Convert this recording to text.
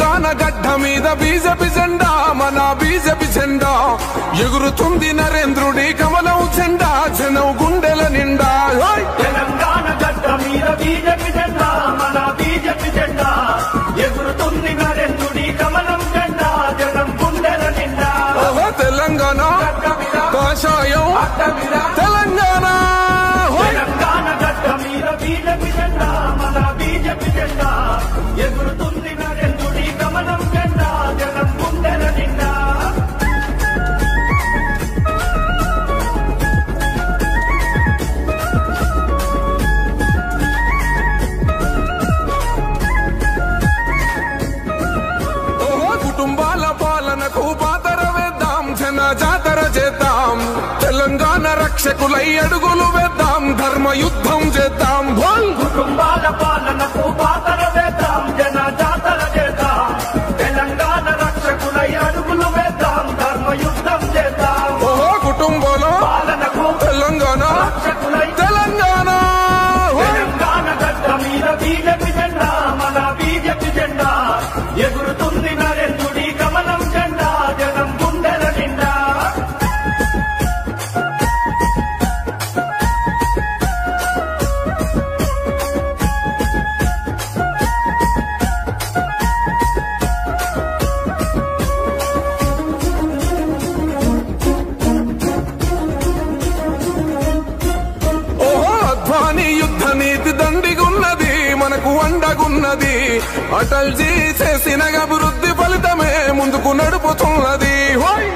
తెలంగాణ గడ్డ మీద బీజేపీ జెండా మన బీజేపీ జెండా ఎగురుతుంది నరేంద్రుడి కమలం జెండా జనం గుండెల నిండా ఓయ్! తెలంగాణ గడ్డ మీద బీజేపీ జెండా మన బీజేపీ జెండా ఎగురుతుంది నరేంద్రుడి కమలం జెండా జనం గుండెల నిండా ఓహో తెలంగాణ కాషాయం తెలంగాణ ఓయ్! తెలంగాణ గడ్డ మీద బీజేపీ జెండా మన బీజేపీ జెండా ఎగురుతుంది నరేంద్రుడి కమలం జెండా జనం గుండెల నిండా ఓహో కుటుంబాల పాలనకు పాతర వేద్దాం జన జాతర చేద్దాం తెలంగాణ రక్షకులై అడుగులు వేద్దాం ధర్మ యుద్ధం చేద్దాం బోల్! కుటుంబాల పాలనకు పాతర వేద్దాం జన జాతర చేద్దాం తెలంగాణ రక్షకులై అడుగులు వేద్దాం ధర్మ యుద్ధం చేద్దాం ఓహో కుటుంబాల పాలనకు తెలంగాణ రక్షకులై తెలంగాణ ఓయ్! తెలంగాణ గడ్డ మీద బీజేపీ జెండా మన బీజేపీ జెండా ఎగురుతుంది నరేంద్రుడి కమలం జెండా జనం గుండెల నిండా ఓహో అధ్వాని యుద్ధ నీతి దండిగున్నది మనకు అండగున్నది అటల్ జీ చేసిన అభివృద్ధి ఫలితమే ముందుకు నడుపుతున్నది హోయ్